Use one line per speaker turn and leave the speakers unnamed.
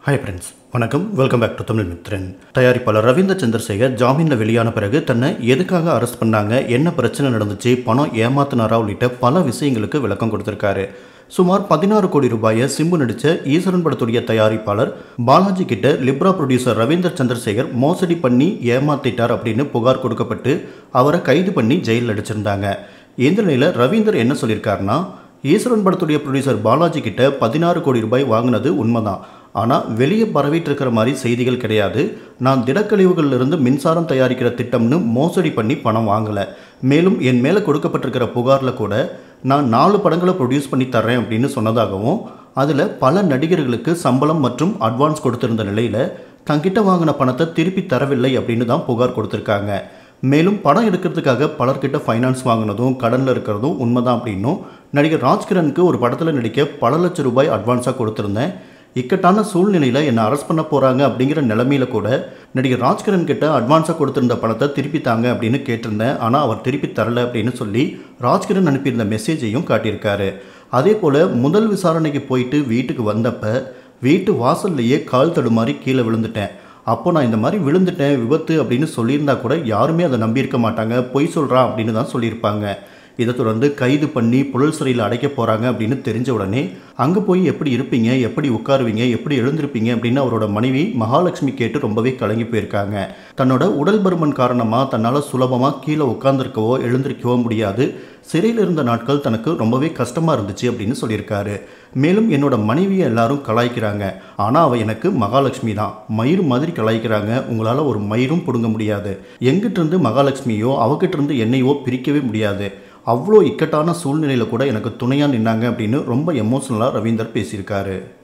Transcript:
hi friends வணக்கம் welcome back to Tamil Mithran தயாரிப்பாளர் ரவீந்தர் சந்திரசேகர் ஜாமீனில் வெளியான பிறகு தன்னை எதுக்காக அரெஸ்ட் பண்ணாங்க என்ன பிரச்சனை நடந்துச்சு பணம் ஏமாத்தினாரா உள்ளிட்ட பல விஷயங்களுக்கு விளக்கம் கொடுத்திருக்காரு சுமார் பதினாறு கோடி ரூபாயை சிம்பு நடித்த ஈஸ்வரன் படத்துடைய தயாரிப்பாளர் பாலாஜி கிட்ட லிப்ரா ப்ரொடியூசர் ரவீந்தர் சந்திரசேகர் மோசடி பண்ணி ஏமாத்திட்டார் அப்படின்னு புகார் கொடுக்கப்பட்டு அவரை கைது பண்ணி ஜெயிலில் அடிச்சிருந்தாங்க இந்த நிலையில் ரவீந்தர் என்ன சொல்லியிருக்காருன்னா ஈஸ்வரன் படத்துடைய ப்ரொடியூசர் பாலாஜி கிட்ட பதினாறு கோடி ரூபாய் வாங்கினது உண்மைதான் ஆனால் வெளியே பரவிட்டு இருக்கிற மாதிரி செய்திகள் கிடையாது நான் திடக்கழிவுகளில் இருந்து மின்சாரம் தயாரிக்கிற திட்டம்னு மோசடி பண்ணி பணம் வாங்கலை மேலும் என் மேலே கொடுக்கப்பட்டிருக்கிற புகாரில் கூட நான் நாலு படங்களை ப்ரொடியூஸ் பண்ணி தர்றேன் அப்படின்னு சொன்னதாகவும் அதில் பல நடிகர்களுக்கு சம்பளம் மற்றும் அட்வான்ஸ் கொடுத்திருந்த நிலையில் தங்கிட்ட வாங்கின பணத்தை திருப்பி தரவில்லை அப்படின்னு தான் புகார் கொடுத்துருக்காங்க மேலும் படம் எடுக்கிறதுக்காக பலர்கிட்ட ஃபைனான்ஸ் வாங்கினதும் கடனில் இருக்கிறதும் உண்மைதான் அப்படின்னும் நடிகர் ராஜ்கிரனுக்கு ஒரு படத்தில் நடிக்க பல லட்சம் ரூபாய் அட்வான்ஸாக கொடுத்துருந்தேன் இக்கட்டான சூழ்நிலையில் என்னை அரெஸ்ட் பண்ண போகிறாங்க அப்படிங்கிற நிலமையில கூட நடிகர் ராஜ்கிரண் கிட்ட அட்வான்ஸாக கொடுத்திருந்த பணத்தை திருப்பி தாங்க அப்படின்னு கேட்டிருந்தேன் ஆனால் அவர் திருப்பி தரல அப்படின்னு சொல்லி ராஜ்கிரண் அனுப்பியிருந்த மெசேஜையும் காட்டியிருக்காரு அதே போல் முதல் விசாரணைக்கு போயிட்டு வீட்டுக்கு வந்தப்ப வீட்டு வாசல்லையே கால் தடுமாறி கீழே விழுந்துட்டேன் அப்போ நான் இந்த மாதிரி விழுந்துட்டேன் விபத்து அப்படின்னு சொல்லியிருந்தா கூட யாருமே அதை நம்பியிருக்க மாட்டாங்க பொய் சொல்கிறான் அப்படின்னு தான் சொல்லியிருப்பாங்க இதை தொடர்ந்து கைது பண்ணி புழல் சிறையில் அடைக்க போகிறாங்க அப்படின்னு தெரிஞ்ச உடனே அங்கே போய் எப்படி இருப்பீங்க எப்படி உட்காருவீங்க எப்படி எழுந்திருப்பீங்க அப்படின்னு அவரோட மனைவி மகாலட்சுமி கேட்டு ரொம்பவே கலங்கி போயிருக்காங்க தன்னோட உடல் பருமன் காரணமாக தன்னால் சுலபமாக கீழே உட்காந்துருக்கவோ எழுந்திருக்கவோ முடியாது சிறையில் இருந்த நாட்கள் தனக்கு ரொம்பவே கஷ்டமாக இருந்துச்சு அப்படின்னு சொல்லியிருக்காரு மேலும் என்னோட மனைவியை எல்லாரும் கலாய்க்கிறாங்க ஆனால் அவள் எனக்கு மகாலட்சுமி தான் மயிறு மாதிரி கலாய்க்கிறாங்க உங்களால் ஒரு மயிரும் பிடுங்க முடியாது எங்கிட்ட இருந்து மகாலட்சுமியோ அவகிட்ட இருந்து என்னையோ பிரிக்கவே முடியாது அவ்வளோ இக்கட்டான சூழ்நிலையில் கூட எனக்கு துணையாக நின்னாங்க அப்படின்னு ரொம்ப எமோஷ்னலாக ரவீந்தர் பேசியிருக்காரு